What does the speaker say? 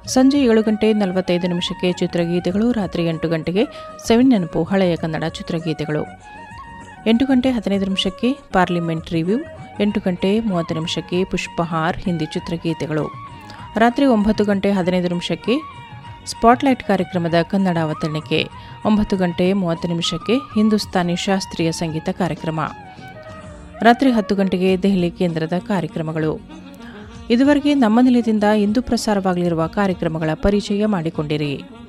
ಸಂಜೆ ಏಳು ಗಂಟೆ ನಲವತ್ತೈದು ನಿಮಿಷಕ್ಕೆ ಚಿತ್ರಗೀತೆಗಳು ರಾತ್ರಿ ಎಂಟು ಗಂಟೆಗೆ ಸೆವೆನ್ ನೆನಪು ಹಳೆಯ ಕನ್ನಡ ಚಿತ್ರಗೀತೆಗಳು ಎಂಟು ಗಂಟೆ ಹದಿನೈದು ನಿಮಿಷಕ್ಕೆ ಪಾರ್ಲಿಮೆಂಟ್ ರಿವ್ಯೂ ಎಂಟು ಗಂಟೆ ಮೂವತ್ತು ನಿಮಿಷಕ್ಕೆ ಪುಷ್ಪಹಾರ್ ಹಿಂದಿ ಚಿತ್ರಗೀತೆಗಳು ರಾತ್ರಿ ಒಂಬತ್ತು ಗಂಟೆ ಹದಿನೈದು ನಿಮಿಷಕ್ಕೆ ಸ್ಪಾಟ್ಲೈಟ್ ಕಾರ್ಯಕ್ರಮದ ಕನ್ನಡ ಅವತರಣಿಕೆ ಒಂಬತ್ತು ಗಂಟೆ ಮೂವತ್ತು ನಿಮಿಷಕ್ಕೆ ಹಿಂದೂಸ್ತಾನಿ ಶಾಸ್ತ್ರೀಯ ಸಂಗೀತ ಕಾರ್ಯಕ್ರಮ ರಾತ್ರಿ ಹತ್ತು ಗಂಟೆಗೆ ದೆಹಲಿ ಕೇಂದ್ರದ ಕಾರ್ಯಕ್ರಮಗಳು ಇದುವರೆಗೆ ನಮ್ಮ ನಿಲಯದಿಂದ ಇಂದು ಪ್ರಸಾರವಾಗಲಿರುವ ಕಾರ್ಯಕ್ರಮಗಳ ಪರಿಚಯ ಮಾಡಿಕೊಂಡಿರಿ